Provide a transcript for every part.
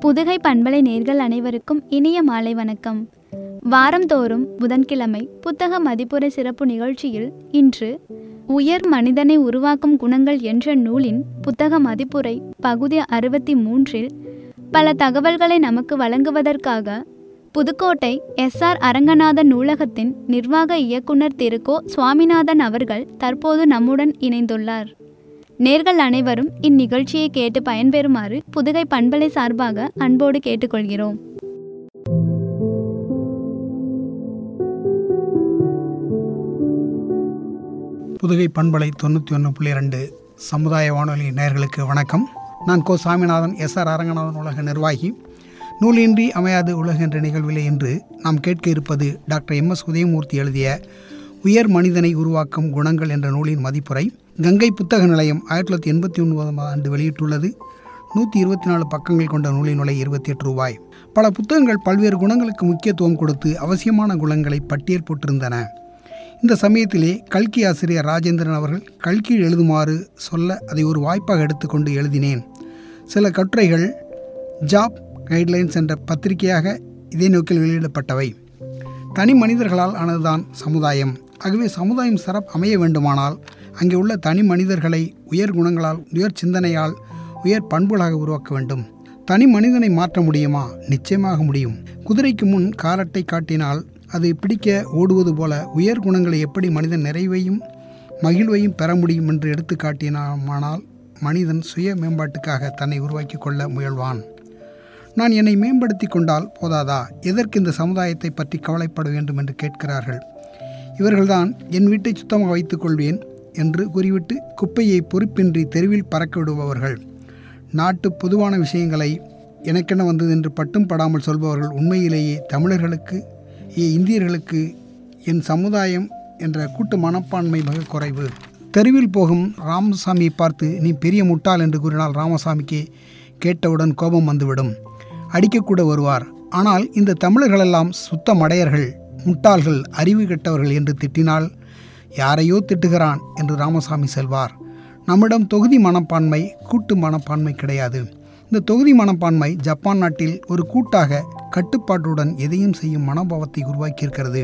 புதுகை பண்பலை நேர்கள் அனைவருக்கும் இனிய மாலை வணக்கம் வாரந்தோறும் புதன்கிழமை புத்தக மதிப்புரை சிறப்பு நிகழ்ச்சியில் இன்று உயர் மனிதனை உருவாக்கும் குணங்கள் என்ற நூலின் புத்தக மதிப்புரை பகுதி அறுபத்தி மூன்றில் பல தகவல்களை நமக்கு வழங்குவதற்காக புதுக்கோட்டை எஸ்ஆர் அரங்கநாதன் நூலகத்தின் நிர்வாக இயக்குனர் திரு கோ சுவாமிநாதன் அவர்கள் தற்போது நம்முடன் இணைந்துள்ளார் நேர்கள் அனைவரும் இந்நிகழ்ச்சியை கேட்டு பயன்பெறுமாறு புதுகை பண்பலை சார்பாக அன்போடு கேட்டுக்கொள்கிறோம் புதுகை பண்பலை தொண்ணூற்றி ஒன்று புள்ளி ரெண்டு சமுதாய வானொலி நேயர்களுக்கு வணக்கம் நான் கோ சாமிநாதன் எஸ் ஆர் அரங்கநாதன் உலக நிர்வாகி நூலின்றி அமையாது உலக என்ற நிகழ்விலே இன்று நாம் கேட்க இருப்பது டாக்டர் எம் எஸ் உதயமூர்த்தி எழுதிய உயர் மனிதனை உருவாக்கும் குணங்கள் என்ற நூலின் மதிப்புரை கங்கை புத்தக நிலையம் ஆயிரத்தி தொள்ளாயிரத்தி எண்பத்தி ஒன்பதாம் ஆண்டு வெளியிட்டுள்ளது நூற்றி இருபத்தி நாலு பக்கங்கள் கொண்ட நூலின் விலை இருபத்தி எட்டு ரூபாய் பல புத்தகங்கள் பல்வேறு குணங்களுக்கு முக்கியத்துவம் கொடுத்து அவசியமான குணங்களை பட்டியல் போட்டிருந்தன இந்த சமயத்திலே கல்கி ஆசிரியர் ராஜேந்திரன் அவர்கள் கல்கி எழுதுமாறு சொல்ல அதை ஒரு வாய்ப்பாக எடுத்துக்கொண்டு எழுதினேன் சில கட்டுரைகள் ஜாப் கைட்லைன்ஸ் என்ற பத்திரிகையாக இதே நோக்கில் வெளியிடப்பட்டவை தனி மனிதர்களால் ஆனதுதான் சமுதாயம் ஆகவே சமுதாயம் சிறப்பு அமைய வேண்டுமானால் அங்கே உள்ள தனி மனிதர்களை உயர் குணங்களால் உயர் சிந்தனையால் உயர் பண்புகளாக உருவாக்க வேண்டும் தனி மனிதனை மாற்ற முடியுமா நிச்சயமாக முடியும் குதிரைக்கு முன் காலட்டை காட்டினால் அது பிடிக்க ஓடுவது போல உயர் குணங்களை எப்படி மனிதன் நிறைவையும் மகிழ்வையும் பெற முடியும் என்று எடுத்து காட்டினாமானால் மனிதன் சுய மேம்பாட்டுக்காக தன்னை உருவாக்கி கொள்ள முயல்வான் நான் என்னை மேம்படுத்தி கொண்டால் போதாதா எதற்கு இந்த சமுதாயத்தை பற்றி கவலைப்பட வேண்டும் என்று கேட்கிறார்கள் இவர்கள்தான் என் வீட்டை சுத்தமாக வைத்துக் கொள்வேன் என்று கூறிவிட்டு குப்பையை பொறுப்பின்றி தெருவில் பறக்க விடுபவர்கள் நாட்டு பொதுவான விஷயங்களை எனக்கென்ன வந்தது என்று பட்டும் படாமல் சொல்பவர்கள் உண்மையிலேயே தமிழர்களுக்கு ஏ இந்தியர்களுக்கு என் சமுதாயம் என்ற கூட்டு மனப்பான்மை மிக குறைவு தெருவில் போகும் ராமசாமியை பார்த்து நீ பெரிய முட்டாள் என்று கூறினால் ராமசாமிக்கு கேட்டவுடன் கோபம் வந்துவிடும் அடிக்கக்கூட வருவார் ஆனால் இந்த தமிழர்களெல்லாம் சுத்த மடையர்கள் முட்டாள்கள் அறிவு கெட்டவர்கள் என்று திட்டினால் யாரையோ திட்டுகிறான் என்று ராமசாமி செல்வார் நம்மிடம் தொகுதி மனப்பான்மை கூட்டு மனப்பான்மை கிடையாது இந்த தொகுதி மனப்பான்மை ஜப்பான் நாட்டில் ஒரு கூட்டாக கட்டுப்பாட்டுடன் எதையும் செய்யும் மனோபாவத்தை உருவாக்கியிருக்கிறது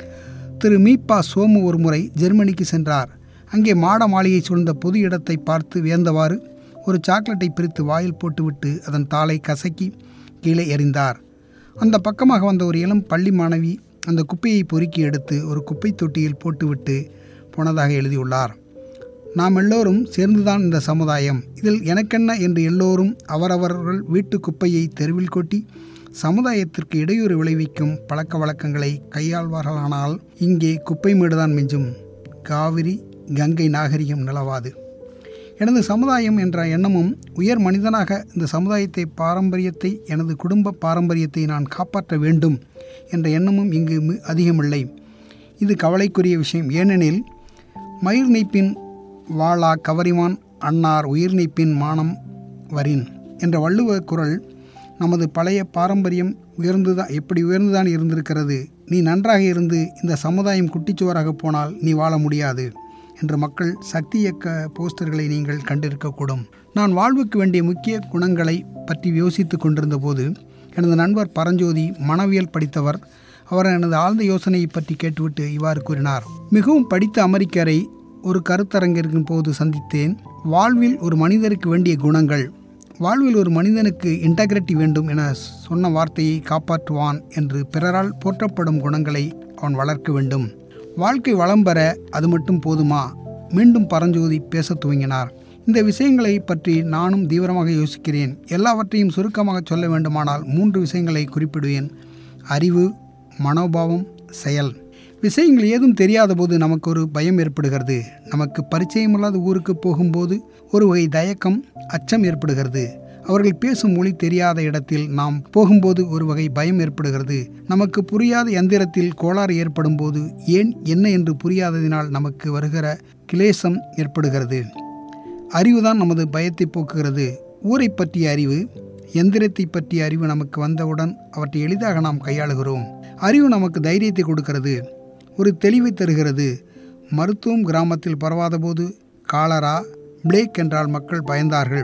திரு மீப்பா சோமு ஒரு முறை ஜெர்மனிக்கு சென்றார் அங்கே மாட மாளிகை சூழ்ந்த பொது இடத்தை பார்த்து வியந்தவாறு ஒரு சாக்லேட்டை பிரித்து வாயில் போட்டுவிட்டு அதன் தாளை கசக்கி கீழே எறிந்தார் அந்த பக்கமாக வந்த ஒரு இளம் பள்ளி மாணவி அந்த குப்பையை பொறுக்கி எடுத்து ஒரு குப்பை தொட்டியில் போட்டுவிட்டு போனதாக எழுதியுள்ளார் நாம் எல்லோரும் சேர்ந்துதான் இந்த சமுதாயம் இதில் எனக்கென்ன என்று எல்லோரும் அவரவர்கள் வீட்டு குப்பையை தெருவில் கொட்டி சமுதாயத்திற்கு இடையூறு விளைவிக்கும் பழக்க வழக்கங்களை கையாள்வார்களானால் இங்கே குப்பை மேடுதான் மிஞ்சும் காவிரி கங்கை நாகரிகம் நிலவாது எனது சமுதாயம் என்ற எண்ணமும் உயர் மனிதனாக இந்த சமுதாயத்தை பாரம்பரியத்தை எனது குடும்ப பாரம்பரியத்தை நான் காப்பாற்ற வேண்டும் என்ற எண்ணமும் இங்கு மி- அதிகமில்லை இது கவலைக்குரிய விஷயம் ஏனெனில் மயிர் நெய்ப்பின் வாளா கவரிமான் அன்னார் உயிர் நெய்ப்பின் மானம் வரின் என்ற வள்ளுவ குரல் நமது பழைய பாரம்பரியம் உயர்ந்துதான் எப்படி உயர்ந்துதான் இருந்திருக்கிறது நீ நன்றாக இருந்து இந்த சமுதாயம் குட்டிச்சுவராக போனால் நீ வாழ முடியாது என்று மக்கள் சக்தி இயக்க போஸ்டர்களை நீங்கள் கண்டிருக்கக்கூடும் நான் வாழ்வுக்கு வேண்டிய முக்கிய குணங்களை பற்றி யோசித்து கொண்டிருந்த போது எனது நண்பர் பரஞ்சோதி மனவியல் படித்தவர் அவர் எனது ஆழ்ந்த யோசனையை பற்றி கேட்டுவிட்டு இவ்வாறு கூறினார் மிகவும் படித்த அமெரிக்கரை ஒரு கருத்தரங்கிற்கும் போது சந்தித்தேன் வாழ்வில் ஒரு மனிதருக்கு வேண்டிய குணங்கள் வாழ்வில் ஒரு மனிதனுக்கு இன்டகிரிட்டி வேண்டும் என சொன்ன வார்த்தையை காப்பாற்றுவான் என்று பிறரால் போற்றப்படும் குணங்களை அவன் வளர்க்க வேண்டும் வாழ்க்கை வளம் பெற அது மட்டும் போதுமா மீண்டும் பரஞ்சோதி பேசத் துவங்கினார் இந்த விஷயங்களை பற்றி நானும் தீவிரமாக யோசிக்கிறேன் எல்லாவற்றையும் சுருக்கமாக சொல்ல வேண்டுமானால் மூன்று விஷயங்களை குறிப்பிடுவேன் அறிவு மனோபாவம் செயல் விஷயங்கள் ஏதும் தெரியாத போது நமக்கு ஒரு பயம் ஏற்படுகிறது நமக்கு பரிச்சயமில்லாத ஊருக்கு போகும்போது ஒரு வகை தயக்கம் அச்சம் ஏற்படுகிறது அவர்கள் பேசும் மொழி தெரியாத இடத்தில் நாம் போகும்போது ஒரு வகை பயம் ஏற்படுகிறது நமக்கு புரியாத எந்திரத்தில் கோளாறு ஏற்படும் போது ஏன் என்ன என்று புரியாததினால் நமக்கு வருகிற கிளேசம் ஏற்படுகிறது அறிவுதான் நமது பயத்தை போக்குகிறது ஊரை பற்றிய அறிவு எந்திரத்தை பற்றிய அறிவு நமக்கு வந்தவுடன் அவற்றை எளிதாக நாம் கையாளுகிறோம் அறிவு நமக்கு தைரியத்தை கொடுக்கிறது ஒரு தெளிவை தருகிறது மருத்துவம் கிராமத்தில் பரவாதபோது காலரா பிளேக் என்றால் மக்கள் பயந்தார்கள்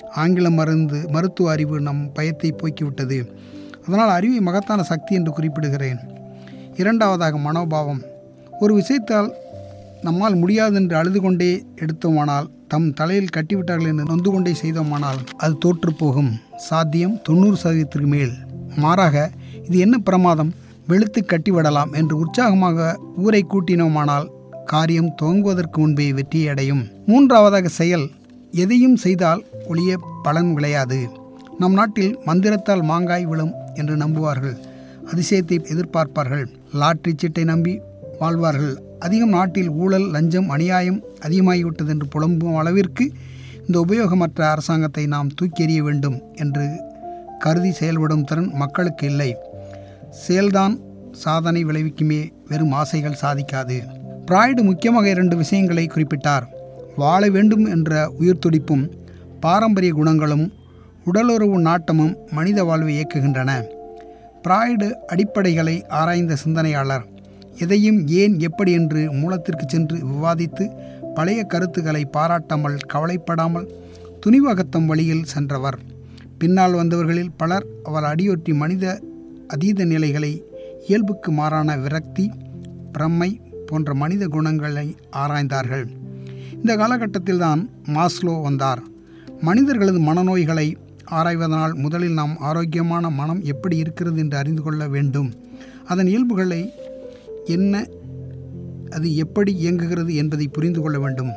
ஆங்கில மருந்து மருத்துவ அறிவு நம் பயத்தை போக்கிவிட்டது அதனால் அறிவை மகத்தான சக்தி என்று குறிப்பிடுகிறேன் இரண்டாவதாக மனோபாவம் ஒரு விஷயத்தால் நம்மால் முடியாது என்று அழுது கொண்டே எடுத்தோமானால் தம் தலையில் கட்டிவிட்டார்கள் என்று நொந்து கொண்டே செய்தோமானால் அது தோற்றுப்போகும் சாத்தியம் தொண்ணூறு சதவீதத்திற்கு மேல் மாறாக இது என்ன பிரமாதம் வெளுத்து கட்டிவிடலாம் என்று உற்சாகமாக ஊரை கூட்டினோமானால் காரியம் துவங்குவதற்கு முன்பே வெற்றியை அடையும் மூன்றாவதாக செயல் எதையும் செய்தால் ஒளிய பலன் விளையாது நம் நாட்டில் மந்திரத்தால் மாங்காய் விழும் என்று நம்புவார்கள் அதிசயத்தை எதிர்பார்ப்பார்கள் லாட்டரி சீட்டை நம்பி வாழ்வார்கள் அதிகம் நாட்டில் ஊழல் லஞ்சம் அநியாயம் அதிகமாகிவிட்டது என்று புலம்பும் அளவிற்கு இந்த உபயோகமற்ற அரசாங்கத்தை நாம் தூக்கி எறிய வேண்டும் என்று கருதி செயல்படும் திறன் மக்களுக்கு இல்லை செயல்தான் சாதனை விளைவிக்குமே வெறும் ஆசைகள் சாதிக்காது பிராய்டு முக்கியமாக இரண்டு விஷயங்களை குறிப்பிட்டார் வாழ வேண்டும் என்ற உயிர் துடிப்பும் பாரம்பரிய குணங்களும் உடலுறவு நாட்டமும் மனித வாழ்வை இயக்குகின்றன பிராய்டு அடிப்படைகளை ஆராய்ந்த சிந்தனையாளர் எதையும் ஏன் எப்படி என்று மூலத்திற்கு சென்று விவாதித்து பழைய கருத்துக்களை பாராட்டாமல் கவலைப்படாமல் துணிவகத்தம் வழியில் சென்றவர் பின்னால் வந்தவர்களில் பலர் அவர் அடியொற்றி மனித அதீத நிலைகளை இயல்புக்கு மாறான விரக்தி பிரம்மை போன்ற மனித குணங்களை ஆராய்ந்தார்கள் இந்த காலகட்டத்தில்தான் மாஸ்லோ வந்தார் மனிதர்களது மனநோய்களை ஆராய்வதனால் முதலில் நாம் ஆரோக்கியமான மனம் எப்படி இருக்கிறது என்று அறிந்து கொள்ள வேண்டும் அதன் இயல்புகளை என்ன அது எப்படி இயங்குகிறது என்பதை புரிந்து கொள்ள வேண்டும்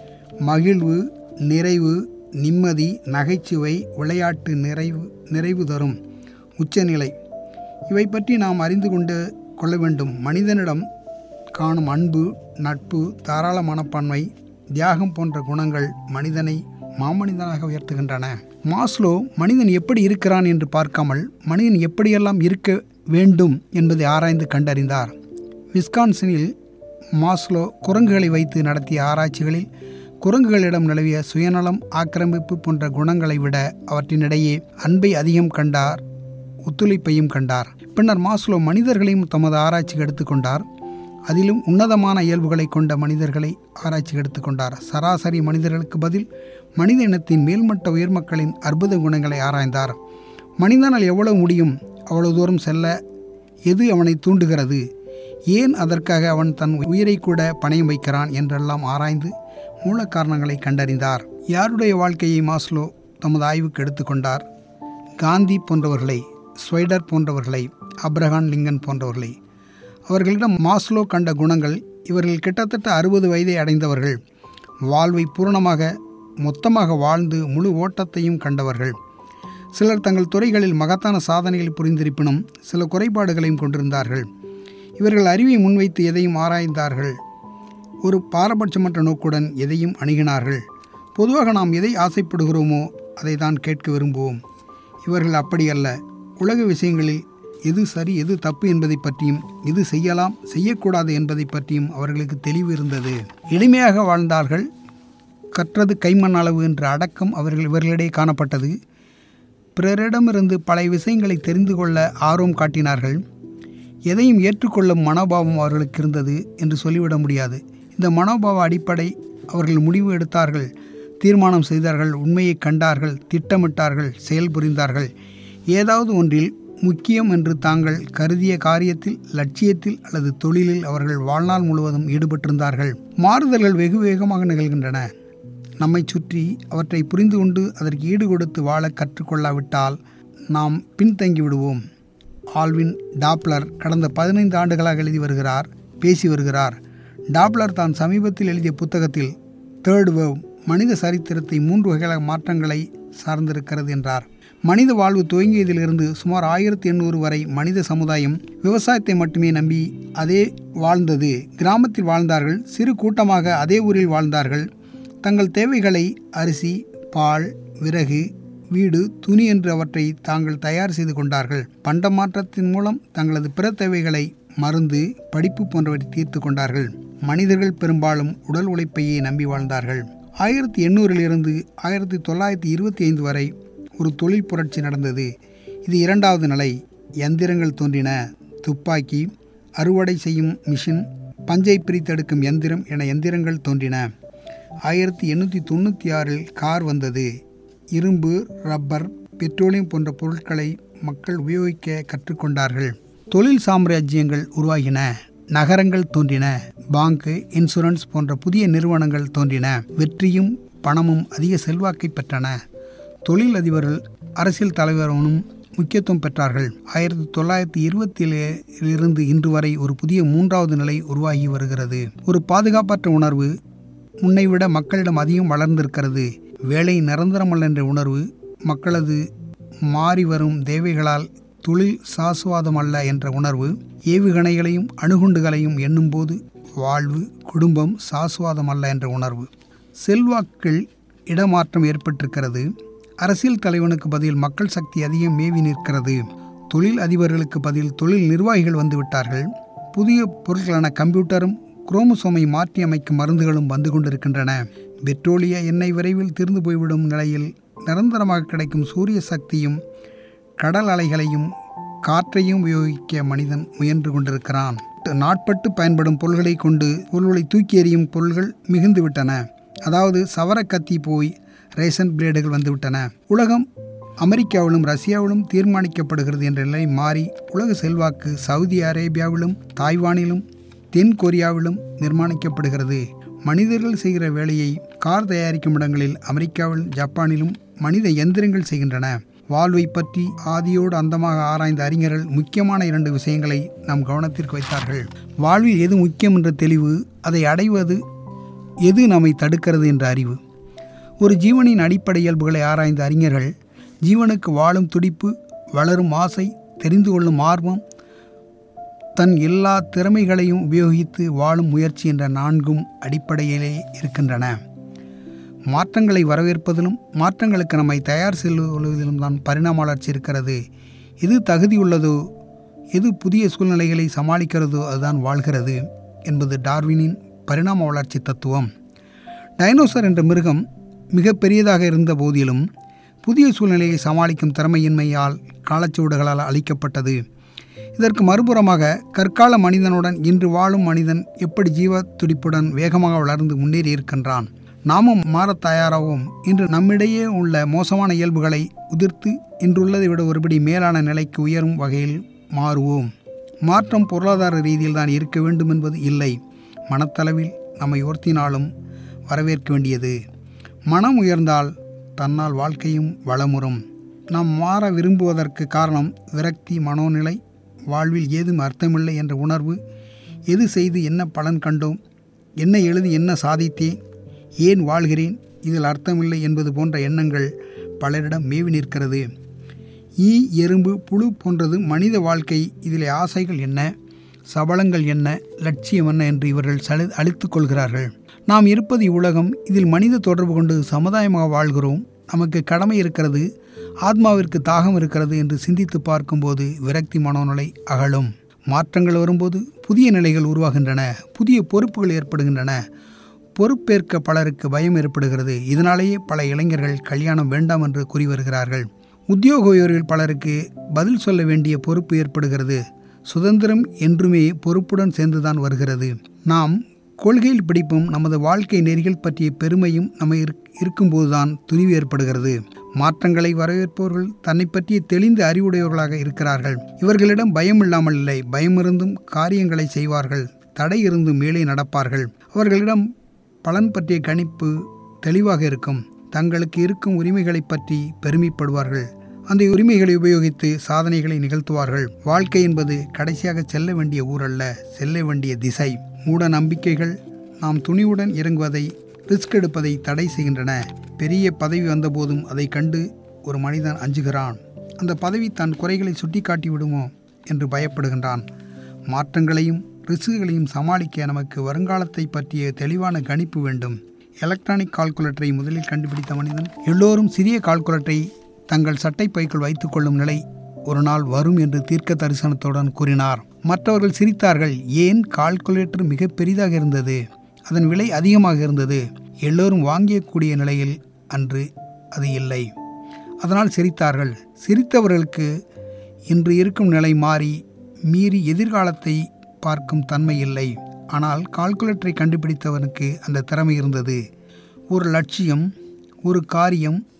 மகிழ்வு நிறைவு நிம்மதி நகைச்சுவை விளையாட்டு நிறைவு நிறைவு தரும் உச்சநிலை இவை பற்றி நாம் அறிந்து கொண்டு கொள்ள வேண்டும் மனிதனிடம் காணும் அன்பு நட்பு தாராள மனப்பான்மை தியாகம் போன்ற குணங்கள் மனிதனை மாமனிதனாக உயர்த்துகின்றன மாஸ்லோ மனிதன் எப்படி இருக்கிறான் என்று பார்க்காமல் மனிதன் எப்படியெல்லாம் இருக்க வேண்டும் என்பதை ஆராய்ந்து கண்டறிந்தார் விஸ்கான்சனில் மாஸ்லோ குரங்குகளை வைத்து நடத்திய ஆராய்ச்சிகளில் குரங்குகளிடம் நிலவிய சுயநலம் ஆக்கிரமிப்பு போன்ற குணங்களை விட அவற்றினிடையே அன்பை அதிகம் கண்டார் ஒத்துழைப்பையும் கண்டார் பின்னர் மாஸ்லோ மனிதர்களையும் தமது ஆராய்ச்சிக்கு எடுத்துக்கொண்டார் அதிலும் உன்னதமான இயல்புகளை கொண்ட மனிதர்களை ஆராய்ச்சிக்கு எடுத்துக்கொண்டார் சராசரி மனிதர்களுக்கு பதில் மனித இனத்தின் மேல்மட்ட உயர்மக்களின் அற்புத குணங்களை ஆராய்ந்தார் மனிதனால் எவ்வளவு முடியும் அவ்வளவு தூரம் செல்ல எது அவனை தூண்டுகிறது ஏன் அதற்காக அவன் தன் உயிரை கூட பணயம் வைக்கிறான் என்றெல்லாம் ஆராய்ந்து மூல காரணங்களை கண்டறிந்தார் யாருடைய வாழ்க்கையை மாஸ்லோ தமது ஆய்வுக்கு எடுத்துக்கொண்டார் காந்தி போன்றவர்களை ஸ்வைடர் போன்றவர்களை அப்ரஹான் லிங்கன் போன்றவர்களை அவர்களிடம் மாஸ்லோ கண்ட குணங்கள் இவர்கள் கிட்டத்தட்ட அறுபது வயதை அடைந்தவர்கள் வாழ்வை பூரணமாக மொத்தமாக வாழ்ந்து முழு ஓட்டத்தையும் கண்டவர்கள் சிலர் தங்கள் துறைகளில் மகத்தான சாதனைகளை புரிந்திருப்பினும் சில குறைபாடுகளையும் கொண்டிருந்தார்கள் இவர்கள் அறிவை முன்வைத்து எதையும் ஆராய்ந்தார்கள் ஒரு பாரபட்சமற்ற நோக்குடன் எதையும் அணுகினார்கள் பொதுவாக நாம் எதை ஆசைப்படுகிறோமோ அதை தான் கேட்க விரும்புவோம் இவர்கள் அப்படியல்ல உலக விஷயங்களில் எது சரி எது தப்பு என்பதை பற்றியும் எது செய்யலாம் செய்யக்கூடாது என்பதை பற்றியும் அவர்களுக்கு தெளிவு இருந்தது எளிமையாக வாழ்ந்தார்கள் கற்றது கைமண் அளவு என்ற அடக்கம் அவர்கள் இவர்களிடையே காணப்பட்டது பிறரிடமிருந்து பல விஷயங்களை தெரிந்து கொள்ள ஆர்வம் காட்டினார்கள் எதையும் ஏற்றுக்கொள்ளும் மனோபாவம் அவர்களுக்கு இருந்தது என்று சொல்லிவிட முடியாது இந்த மனோபாவ அடிப்படை அவர்கள் முடிவு எடுத்தார்கள் தீர்மானம் செய்தார்கள் உண்மையை கண்டார்கள் திட்டமிட்டார்கள் செயல்புரிந்தார்கள் ஏதாவது ஒன்றில் முக்கியம் என்று தாங்கள் கருதிய காரியத்தில் லட்சியத்தில் அல்லது தொழிலில் அவர்கள் வாழ்நாள் முழுவதும் ஈடுபட்டிருந்தார்கள் மாறுதல்கள் வெகு வேகமாக நிகழ்கின்றன நம்மை சுற்றி அவற்றை புரிந்து கொண்டு அதற்கு ஈடு கொடுத்து வாழ கற்றுக்கொள்ளாவிட்டால் நாம் பின்தங்கி விடுவோம் ஆல்வின் டாப்லர் கடந்த பதினைந்து ஆண்டுகளாக எழுதி வருகிறார் பேசி வருகிறார் டாப்லர் தான் சமீபத்தில் எழுதிய புத்தகத்தில் தேர்ட் வேவ் மனித சரித்திரத்தை மூன்று வகையான மாற்றங்களை சார்ந்திருக்கிறது என்றார் மனித வாழ்வு துவங்கியதிலிருந்து சுமார் ஆயிரத்தி எண்ணூறு வரை மனித சமுதாயம் விவசாயத்தை மட்டுமே நம்பி அதே வாழ்ந்தது கிராமத்தில் வாழ்ந்தார்கள் சிறு கூட்டமாக அதே ஊரில் வாழ்ந்தார்கள் தங்கள் தேவைகளை அரிசி பால் விறகு வீடு துணி என்று அவற்றை தாங்கள் தயார் செய்து கொண்டார்கள் பண்ட மாற்றத்தின் மூலம் தங்களது பிற தேவைகளை மருந்து படிப்பு போன்றவற்றை தீர்த்து கொண்டார்கள் மனிதர்கள் பெரும்பாலும் உடல் உழைப்பையே நம்பி வாழ்ந்தார்கள் ஆயிரத்தி எண்ணூறிலிருந்து ஆயிரத்தி தொள்ளாயிரத்தி இருபத்தி ஐந்து வரை ஒரு தொழில் புரட்சி நடந்தது இது இரண்டாவது நிலை எந்திரங்கள் தோன்றின துப்பாக்கி அறுவடை செய்யும் மிஷின் பஞ்சை பிரித்தெடுக்கும் எந்திரம் என எந்திரங்கள் தோன்றின ஆயிரத்தி எண்ணூற்றி தொண்ணூற்றி ஆறில் கார் வந்தது இரும்பு ரப்பர் பெட்ரோலியம் போன்ற பொருட்களை மக்கள் உபயோகிக்க கற்றுக்கொண்டார்கள் தொழில் சாம்ராஜ்யங்கள் உருவாகின நகரங்கள் தோன்றின பாங்கு இன்சூரன்ஸ் போன்ற புதிய நிறுவனங்கள் தோன்றின வெற்றியும் பணமும் அதிக செல்வாக்கை பெற்றன தொழில் அதிபர்கள் அரசியல் தலைவரும் முக்கியத்துவம் பெற்றார்கள் ஆயிரத்தி தொள்ளாயிரத்தி இருபத்தி இருந்து இன்று வரை ஒரு புதிய மூன்றாவது நிலை உருவாகி வருகிறது ஒரு பாதுகாப்பற்ற உணர்வு முன்னைவிட மக்களிடம் அதிகம் வளர்ந்திருக்கிறது வேலை நிரந்தரமல்ல என்ற உணர்வு மக்களது மாறி வரும் தேவைகளால் தொழில் சாசுவாதம் அல்ல என்ற உணர்வு ஏவுகணைகளையும் அணுகுண்டுகளையும் எண்ணும்போது வாழ்வு குடும்பம் சாசுவாதம் அல்ல என்ற உணர்வு செல்வாக்கள் இடமாற்றம் ஏற்பட்டிருக்கிறது அரசியல் தலைவனுக்கு பதில் மக்கள் சக்தி அதிகம் மேவி நிற்கிறது தொழில் அதிபர்களுக்கு பதில் தொழில் நிர்வாகிகள் வந்துவிட்டார்கள் புதிய பொருட்களான கம்ப்யூட்டரும் குரோமோசோமை மாற்றி அமைக்கும் மருந்துகளும் வந்து கொண்டிருக்கின்றன பெட்ரோலிய எண்ணெய் விரைவில் தீர்ந்து போய்விடும் நிலையில் நிரந்தரமாக கிடைக்கும் சூரிய சக்தியும் கடல் அலைகளையும் காற்றையும் உபயோகிக்க மனிதன் முயன்று கொண்டிருக்கிறான் நாட்பட்டு பயன்படும் பொருள்களை கொண்டு பொருள்களை தூக்கி எறியும் பொருள்கள் மிகுந்து விட்டன அதாவது சவர கத்தி போய் ரேஷன் பிளேடுகள் வந்துவிட்டன உலகம் அமெரிக்காவிலும் ரஷ்யாவிலும் தீர்மானிக்கப்படுகிறது என்ற நிலை மாறி உலக செல்வாக்கு சவுதி அரேபியாவிலும் தாய்வானிலும் தென் கொரியாவிலும் நிர்மாணிக்கப்படுகிறது மனிதர்கள் செய்கிற வேலையை கார் தயாரிக்கும் இடங்களில் அமெரிக்காவில் ஜப்பானிலும் மனித எந்திரங்கள் செய்கின்றன வாழ்வை பற்றி ஆதியோடு அந்தமாக ஆராய்ந்த அறிஞர்கள் முக்கியமான இரண்டு விஷயங்களை நம் கவனத்திற்கு வைத்தார்கள் வாழ்வில் எது முக்கியம் என்ற தெளிவு அதை அடைவது எது நம்மை தடுக்கிறது என்ற அறிவு ஒரு ஜீவனின் அடிப்படை இயல்புகளை ஆராய்ந்த அறிஞர்கள் ஜீவனுக்கு வாழும் துடிப்பு வளரும் ஆசை தெரிந்து கொள்ளும் ஆர்வம் தன் எல்லா திறமைகளையும் உபயோகித்து வாழும் முயற்சி என்ற நான்கும் அடிப்படையிலே இருக்கின்றன மாற்றங்களை வரவேற்பதிலும் மாற்றங்களுக்கு நம்மை தயார் செல்வதிலும் தான் பரிணாம வளர்ச்சி இருக்கிறது எது தகுதியுள்ளதோ எது புதிய சூழ்நிலைகளை சமாளிக்கிறதோ அதுதான் வாழ்கிறது என்பது டார்வினின் பரிணாம வளர்ச்சி தத்துவம் டைனோசர் என்ற மிருகம் மிக பெரியதாக இருந்த போதிலும் புதிய சூழ்நிலையை சமாளிக்கும் திறமையின்மையால் காலச்சுவடுகளால் அளிக்கப்பட்டது இதற்கு மறுபுறமாக கற்கால மனிதனுடன் இன்று வாழும் மனிதன் எப்படி ஜீவ துடிப்புடன் வேகமாக வளர்ந்து முன்னேறி இருக்கின்றான் நாமும் மாறத் தயாராகவும் இன்று நம்மிடையே உள்ள மோசமான இயல்புகளை உதிர்த்து இன்றுள்ளதை விட ஒருபடி மேலான நிலைக்கு உயரும் வகையில் மாறுவோம் மாற்றம் பொருளாதார ரீதியில் தான் இருக்க வேண்டும் என்பது இல்லை மனத்தளவில் நம்மை உயர்த்தினாலும் வரவேற்க வேண்டியது மனம் உயர்ந்தால் தன்னால் வாழ்க்கையும் வளமுறும் நாம் மாற விரும்புவதற்கு காரணம் விரக்தி மனோநிலை வாழ்வில் ஏதும் அர்த்தமில்லை என்ற உணர்வு எது செய்து என்ன பலன் கண்டோம் என்ன எழுதி என்ன சாதித்தேன் ஏன் வாழ்கிறேன் இதில் அர்த்தமில்லை என்பது போன்ற எண்ணங்கள் பலரிடம் மேவி நிற்கிறது ஈ எறும்பு புழு போன்றது மனித வாழ்க்கை இதில் ஆசைகள் என்ன சபலங்கள் என்ன லட்சியம் என்ன என்று இவர்கள் சலி அழித்து கொள்கிறார்கள் நாம் இருப்பது இவ்வுலகம் இதில் மனித தொடர்பு கொண்டு சமுதாயமாக வாழ்கிறோம் நமக்கு கடமை இருக்கிறது ஆத்மாவிற்கு தாகம் இருக்கிறது என்று சிந்தித்து பார்க்கும்போது விரக்தி மனோநிலை அகலும் மாற்றங்கள் வரும்போது புதிய நிலைகள் உருவாகின்றன புதிய பொறுப்புகள் ஏற்படுகின்றன பொறுப்பேற்க பலருக்கு பயம் ஏற்படுகிறது இதனாலேயே பல இளைஞர்கள் கல்யாணம் வேண்டாம் என்று கூறி வருகிறார்கள் உத்தியோக உயர்வில் பலருக்கு பதில் சொல்ல வேண்டிய பொறுப்பு ஏற்படுகிறது சுதந்திரம் என்றுமே பொறுப்புடன் சேர்ந்துதான் வருகிறது நாம் கொள்கையில் பிடிப்பும் நமது வாழ்க்கை நெறிகள் பற்றிய பெருமையும் நம்ம இருக்கும்போதுதான் துணிவு ஏற்படுகிறது மாற்றங்களை வரவேற்பவர்கள் தன்னை பற்றிய தெளிந்த அறிவுடையவர்களாக இருக்கிறார்கள் இவர்களிடம் பயம் இல்லாமல் இல்லை பயமிருந்தும் காரியங்களை செய்வார்கள் தடை இருந்தும் மேலே நடப்பார்கள் அவர்களிடம் பலன் பற்றிய கணிப்பு தெளிவாக இருக்கும் தங்களுக்கு இருக்கும் உரிமைகளை பற்றி பெருமைப்படுவார்கள் அந்த உரிமைகளை உபயோகித்து சாதனைகளை நிகழ்த்துவார்கள் வாழ்க்கை என்பது கடைசியாக செல்ல வேண்டிய ஊரல்ல செல்ல வேண்டிய திசை மூட நம்பிக்கைகள் நாம் துணிவுடன் இறங்குவதை ரிஸ்க் எடுப்பதை தடை செய்கின்றன பெரிய பதவி வந்தபோதும் அதை கண்டு ஒரு மனிதன் அஞ்சுகிறான் அந்த பதவி தன் குறைகளை சுட்டிக்காட்டி விடுமோ என்று பயப்படுகின்றான் மாற்றங்களையும் ரிஸ்குகளையும் சமாளிக்க நமக்கு வருங்காலத்தை பற்றிய தெளிவான கணிப்பு வேண்டும் எலக்ட்ரானிக் கால்குலேட்டரை முதலில் கண்டுபிடித்த மனிதன் எல்லோரும் சிறிய கால்குலேட்டரை தங்கள் சட்டை பைக்குள் வைத்துக்கொள்ளும் நிலை ஒரு நாள் வரும் என்று தீர்க்க தரிசனத்துடன் கூறினார் மற்றவர்கள் சிரித்தார்கள் ஏன் கால்குலேட்டர் மிக பெரிதாக இருந்தது அதன் விலை அதிகமாக இருந்தது எல்லோரும் வாங்கியக்கூடிய நிலையில் அன்று அது இல்லை அதனால் சிரித்தார்கள் சிரித்தவர்களுக்கு இன்று இருக்கும் நிலை மாறி மீறி எதிர்காலத்தை பார்க்கும் தன்மை இல்லை ஆனால் கால்குலேட்டரை கண்டுபிடித்தவனுக்கு அந்த திறமை இருந்தது ஒரு லட்சியம் ஒரு காரியம்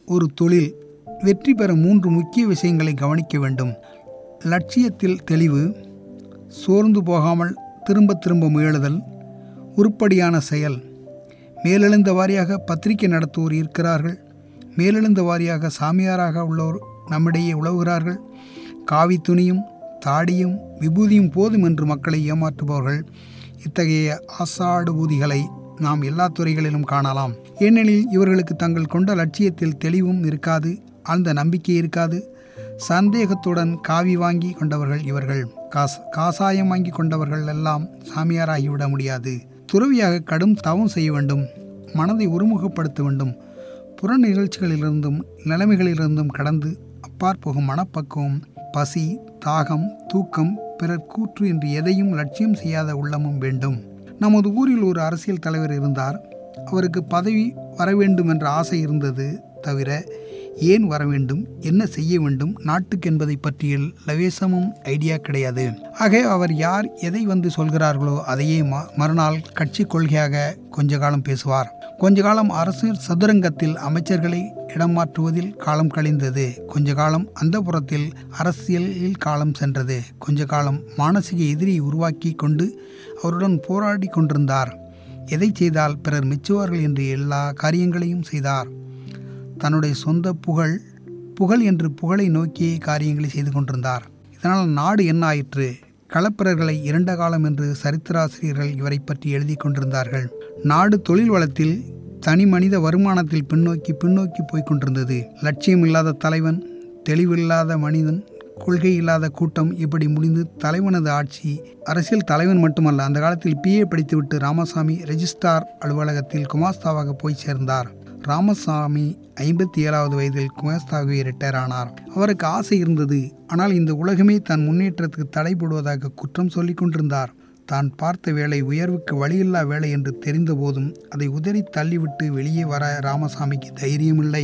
ஒரு தொழில் வெற்றி பெற மூன்று முக்கிய விஷயங்களை கவனிக்க வேண்டும் லட்சியத்தில் தெளிவு சோர்ந்து போகாமல் திரும்ப திரும்ப முயலுதல் உருப்படியான செயல் மேலெழுந்த வாரியாக பத்திரிகை நடத்துவோர் இருக்கிறார்கள் மேலெழுந்த வாரியாக சாமியாராக உள்ளோர் நம்மிடையே உழவுகிறார்கள் காவி துணியும் தாடியும் விபூதியும் போதும் என்று மக்களை ஏமாற்றுபவர்கள் இத்தகைய ஆசாடுபூதிகளை நாம் எல்லா துறைகளிலும் காணலாம் ஏனெனில் இவர்களுக்கு தங்கள் கொண்ட லட்சியத்தில் தெளிவும் இருக்காது ஆழ்ந்த நம்பிக்கை இருக்காது சந்தேகத்துடன் காவி வாங்கி கொண்டவர்கள் இவர்கள் காஸ் காசாயம் வாங்கி கொண்டவர்கள் எல்லாம் சாமியாராகிவிட முடியாது துறவியாக கடும் தவம் செய்ய வேண்டும் மனதை ஒருமுகப்படுத்த வேண்டும் புற நிகழ்ச்சிகளிலிருந்தும் நிலைமைகளிலிருந்தும் கடந்து அப்பாற் போகும் மனப்பக்குவம் பசி தாகம் தூக்கம் பிறர் கூற்று என்று எதையும் லட்சியம் செய்யாத உள்ளமும் வேண்டும் நமது ஊரில் ஒரு அரசியல் தலைவர் இருந்தார் அவருக்கு பதவி வர வேண்டும் என்ற ஆசை இருந்தது தவிர ஏன் வர வேண்டும் என்ன செய்ய வேண்டும் நாட்டுக்கு என்பதை பற்றிய லவேசமும் ஐடியா கிடையாது ஆக அவர் யார் எதை வந்து சொல்கிறார்களோ அதையே ம- மறுநாள் கட்சி கொள்கையாக கொஞ்ச காலம் பேசுவார் கொஞ்ச காலம் அரசு சதுரங்கத்தில் அமைச்சர்களை இடம் மாற்றுவதில் காலம் கழிந்தது கொஞ்ச காலம் அந்த புறத்தில் அரசியலில் காலம் சென்றது கொஞ்ச காலம் மானசீக எதிரியை உருவாக்கி கொண்டு அவருடன் போராடி கொண்டிருந்தார் எதை செய்தால் பிறர் மெச்சுவார்கள் என்று எல்லா காரியங்களையும் செய்தார் தன்னுடைய சொந்த புகழ் புகழ் என்று புகழை நோக்கியே காரியங்களை செய்து கொண்டிருந்தார் இதனால் நாடு என்ன ஆயிற்று களப்பிரர்களை இரண்ட காலம் என்று சரித்திராசிரியர்கள் இவரை பற்றி எழுதி கொண்டிருந்தார்கள் நாடு தொழில் வளத்தில் தனி மனித வருமானத்தில் பின்னோக்கி பின்னோக்கி போய்க் கொண்டிருந்தது லட்சியம் இல்லாத தலைவன் தெளிவில்லாத மனிதன் கொள்கை இல்லாத கூட்டம் இப்படி முடிந்து தலைவனது ஆட்சி அரசியல் தலைவன் மட்டுமல்ல அந்த காலத்தில் பிஏ படித்துவிட்டு ராமசாமி ரெஜிஸ்ட்ரார் அலுவலகத்தில் குமாஸ்தாவாக போய் சேர்ந்தார் ராமசாமி ஐம்பத்தி ஏழாவது வயதில் குமாஸ்தாவே ரிட்டையர் ஆனார் அவருக்கு ஆசை இருந்தது ஆனால் இந்த உலகமே தன் முன்னேற்றத்துக்கு தடை போடுவதாக குற்றம் சொல்லிக் கொண்டிருந்தார் தான் பார்த்த வேலை உயர்வுக்கு வழியில்லா வேலை என்று தெரிந்தபோதும் அதை உதறி தள்ளிவிட்டு வெளியே வர ராமசாமிக்கு தைரியமில்லை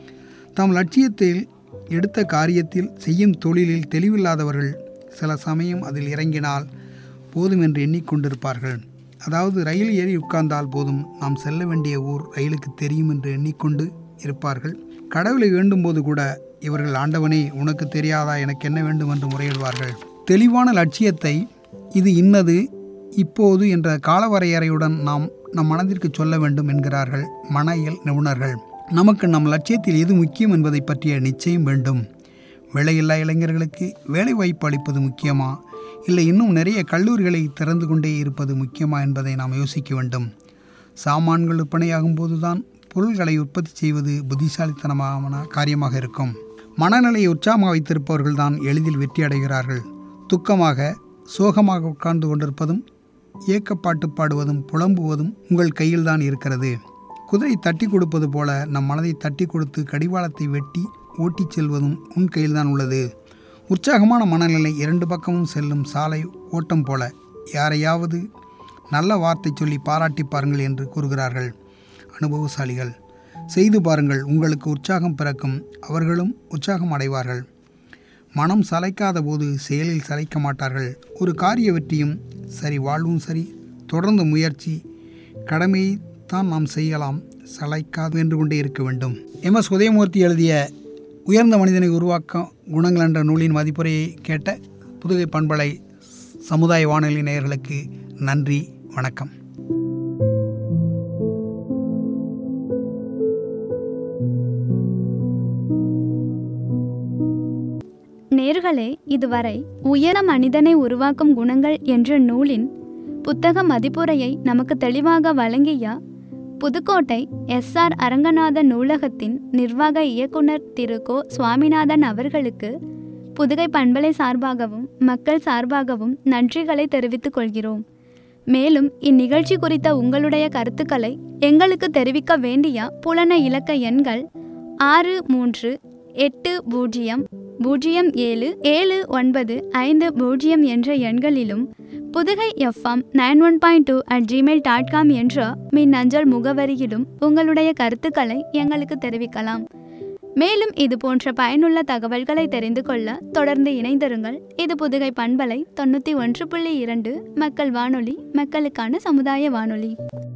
தாம் லட்சியத்தில் எடுத்த காரியத்தில் செய்யும் தொழிலில் தெளிவில்லாதவர்கள் சில சமயம் அதில் இறங்கினால் போதும் என்று எண்ணிக்கொண்டிருப்பார்கள் அதாவது ரயில் ஏறி உட்கார்ந்தால் போதும் நாம் செல்ல வேண்டிய ஊர் ரயிலுக்கு தெரியும் என்று எண்ணிக்கொண்டு இருப்பார்கள் கடவுளை வேண்டும்போது கூட இவர்கள் ஆண்டவனே உனக்கு தெரியாதா எனக்கு என்ன வேண்டும் என்று முறையிடுவார்கள் தெளிவான லட்சியத்தை இது இன்னது இப்போது என்ற காலவரையறையுடன் நாம் நம் மனதிற்கு சொல்ல வேண்டும் என்கிறார்கள் மன இயல் நிபுணர்கள் நமக்கு நம் லட்சியத்தில் எது முக்கியம் என்பதை பற்றிய நிச்சயம் வேண்டும் வேலையில்லா இளைஞர்களுக்கு வேலை வாய்ப்பு அளிப்பது முக்கியமா இல்லை இன்னும் நிறைய கல்லூரிகளை திறந்து கொண்டே இருப்பது முக்கியமா என்பதை நாம் யோசிக்க வேண்டும் சாமான்கள் விற்பனையாகும் போதுதான் பொருள்களை உற்பத்தி செய்வது புத்திசாலித்தனமான காரியமாக இருக்கும் மனநிலையை உற்சாகமாக வைத்திருப்பவர்கள் தான் எளிதில் வெற்றி அடைகிறார்கள் துக்கமாக சோகமாக உட்கார்ந்து கொண்டிருப்பதும் ஏக்கப்பாட்டு பாடுவதும் புலம்புவதும் உங்கள் கையில்தான் இருக்கிறது குதிரை தட்டி கொடுப்பது போல நம் மனதை தட்டி கொடுத்து கடிவாளத்தை வெட்டி ஓட்டிச் செல்வதும் உன் கையில்தான் உள்ளது உற்சாகமான மனநிலை இரண்டு பக்கமும் செல்லும் சாலை ஓட்டம் போல யாரையாவது நல்ல வார்த்தை சொல்லி பாராட்டி பாருங்கள் என்று கூறுகிறார்கள் அனுபவசாலிகள் செய்து பாருங்கள் உங்களுக்கு உற்சாகம் பிறக்கும் அவர்களும் உற்சாகம் அடைவார்கள் மனம் சளைக்காத போது செயலில் சளைக்க மாட்டார்கள் ஒரு காரிய வெற்றியும் சரி வாழ்வும் சரி தொடர்ந்து முயற்சி கடமையை தான் நாம் செய்யலாம் சளைக்காது என்று கொண்டே இருக்க வேண்டும் எம் எஸ் உதயமூர்த்தி எழுதிய உயர்ந்த மனிதனை உருவாக்க குணங்கள் என்ற நூலின் மதிப்புரையை கேட்ட புதுகை பண்பலை சமுதாய வானொலி நேயர்களுக்கு நன்றி வணக்கம் நேர்களே இதுவரை உயர மனிதனை உருவாக்கும் குணங்கள் என்ற நூலின் புத்தக மதிப்புரையை நமக்கு தெளிவாக வழங்கிய புதுக்கோட்டை எஸ்ஆர் அரங்கநாதன் நூலகத்தின் நிர்வாக இயக்குனர் திரு கோ சுவாமிநாதன் அவர்களுக்கு புதுகை பண்பலை சார்பாகவும் மக்கள் சார்பாகவும் நன்றிகளை தெரிவித்துக் கொள்கிறோம் மேலும் இந்நிகழ்ச்சி குறித்த உங்களுடைய கருத்துக்களை எங்களுக்கு தெரிவிக்க வேண்டிய புலன இலக்க எண்கள் ஆறு மூன்று எட்டு பூஜ்ஜியம் பூஜ்ஜியம் ஏழு ஏழு ஒன்பது ஐந்து பூஜ்ஜியம் என்ற எண்களிலும் Pudukai FM nine one point two at Gmail dot com என்ற மின் அஞ்சல் முகவரியிலும் உங்களுடைய கருத்துக்களை எங்களுக்கு தெரிவிக்கலாம் மேலும் இது போன்ற பயனுள்ள தகவல்களை தெரிந்து கொள்ள தொடர்ந்து இணைந்திருங்கள் இது புதுகை பண்பலை தொண்ணூற்றி ஒன்று புள்ளி இரண்டு மக்கள் வானொலி மக்களுக்கான சமுதாய வானொலி